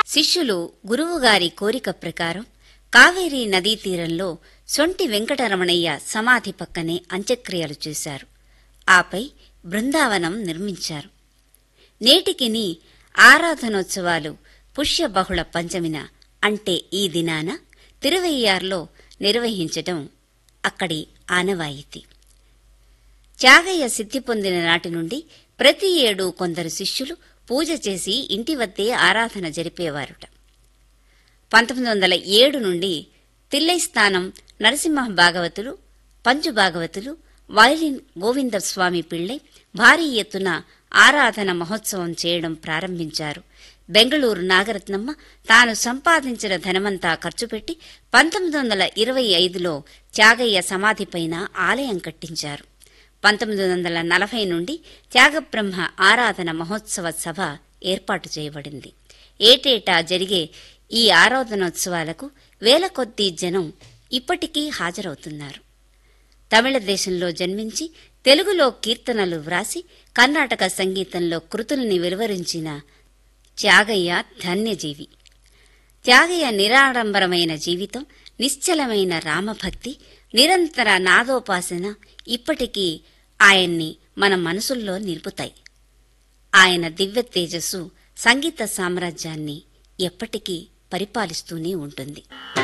శిష్యులు గురువుగారి కోరిక ప్రకారం కావేరీ నదీ తీరంలో సొంటి వెంకటరమణయ్య సమాధి పక్కనే అంత్యక్రియలు చేశారు ఆపై బృందావనం నిర్మించారు నేటికిని ఆరాధనోత్సవాలు పుష్య బహుళ పంచమిన అంటే ఈ దినాన తిరువయ్యార్లో నిర్వహించటం అక్కడి ఆనవాయితీ త్యాగయ్య సిద్ధి పొందిన నాటి నుండి ప్రతి ఏడు కొందరు శిష్యులు పూజ చేసి ఇంటి వద్దే ఆరాధన జరిపేవారుట పంతొమ్మిది వందల ఏడు నుండి తిల్లైస్థానం నరసింహ భాగవతులు పంచు భాగవతులు వైలిన్ గోవిందస్వామి పిళ్ళై భారీ ఎత్తున ఆరాధన మహోత్సవం చేయడం ప్రారంభించారు బెంగళూరు నాగరత్నమ్మ తాను సంపాదించిన ధనమంతా ఖర్చుపెట్టి పంతొమ్మిది వందల ఇరవై ఐదులో త్యాగయ్య సమాధిపైన ఆలయం కట్టించారు పంతొమ్మిది వందల నలభై నుండి త్యాగబ్రహ్మ ఆరాధన మహోత్సవ సభ ఏర్పాటు చేయబడింది ఏటేటా జరిగే ఈ ఆరాధనోత్సవాలకు వేల కొద్దీ జనం ఇప్పటికీ హాజరవుతున్నారు తమిళ దేశంలో జన్మించి తెలుగులో కీర్తనలు వ్రాసి కర్ణాటక సంగీతంలో కృతుల్ని వెలువరించిన త్యాగయ్య ధన్యజీవి త్యాగయ్య నిరాడంబరమైన జీవితం నిశ్చలమైన రామభక్తి నిరంతర నాదోపాసన ఇప్పటికీ ఆయన్ని మన మనసుల్లో నిలుపుతాయి ఆయన దివ్య తేజస్సు సంగీత సామ్రాజ్యాన్ని ఎప్పటికీ పరిపాలిస్తూనే ఉంటుంది